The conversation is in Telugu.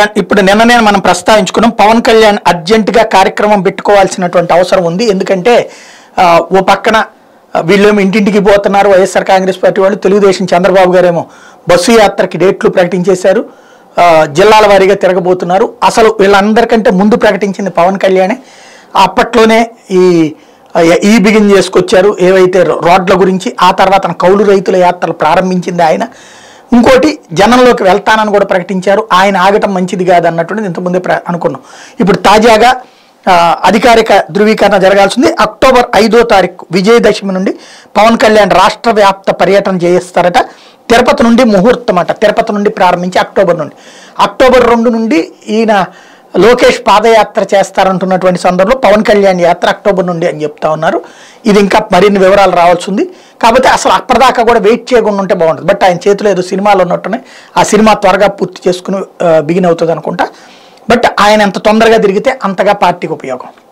కళ్యాణ్ ఇప్పుడు నిన్ననే మనం ప్రస్తావించుకున్నాం పవన్ కళ్యాణ్ అర్జెంటుగా కార్యక్రమం పెట్టుకోవాల్సినటువంటి అవసరం ఉంది ఎందుకంటే ఆ, ఓ పక్కన ఆ, వీళ్ళేమో ఇంటింటికి పోతున్నారు వైఎస్ఆర్ కాంగ్రెస్ పార్టీ వాళ్ళు తెలుగుదేశం చంద్రబాబు గారేమో బస్సు యాత్రకి డేట్లు ప్రకటించేశారు ఆ, జిల్లాల వారీగా తిరగబోతున్నారు అసలు వీళ్ళందరికంటే ముందు ప్రకటించింది పవన్ కళ్యాణే అప్పట్లోనే ఈ ఈ బిగిన్ చేసుకొచ్చారు ఏవైతే రోడ్ల గురించి ఆ తర్వాత కౌలు రైతుల యాత్రలు ప్రారంభించింది ఆయన ఇంకోటి జనంలోకి వెళ్తానని కూడా ప్రకటించారు ఆయన ఆగటం మంచిది కాదు అన్నటువంటిది ఇంతకుముందే ప్ర అనుకున్నాం ఇప్పుడు తాజాగా ఆ, అధికారిక ధృవీకరణ జరగాల్సింది అక్టోబర్ ఐదో తారీఖు విజయదశమి నుండి పవన్ కళ్యాణ్ రాష్ట్ర వ్యాప్త పర్యటన చేస్తారట తిరుపతి నుండి ముహూర్తం అట తిరుపతి నుండి ప్రారంభించి అక్టోబర్ నుండి అక్టోబర్ రెండు నుండి ఈయన లోకేష్ పాదయాత్ర చేస్తారంటున్నటువంటి సందర్భంలో పవన్ కళ్యాణ్ యాత్ర అక్టోబర్ నుండి అని చెప్తా ఉన్నారు ఇది ఇంకా మరిన్ని వివరాలు రావాల్సి ఉంది కాకపోతే అసలు అప్పటిదాకా కూడా వెయిట్ చేయకుండా ఉంటే బాగుంటుంది బట్ ఆయన చేతిలో ఏదో సినిమాలు ఉన్నట్టునే ఆ సినిమా త్వరగా పూర్తి చేసుకుని బిగిన్ అవుతుంది అనుకుంటా బట్ ఆయన ఎంత తొందరగా తిరిగితే అంతగా పార్టీకి ఉపయోగం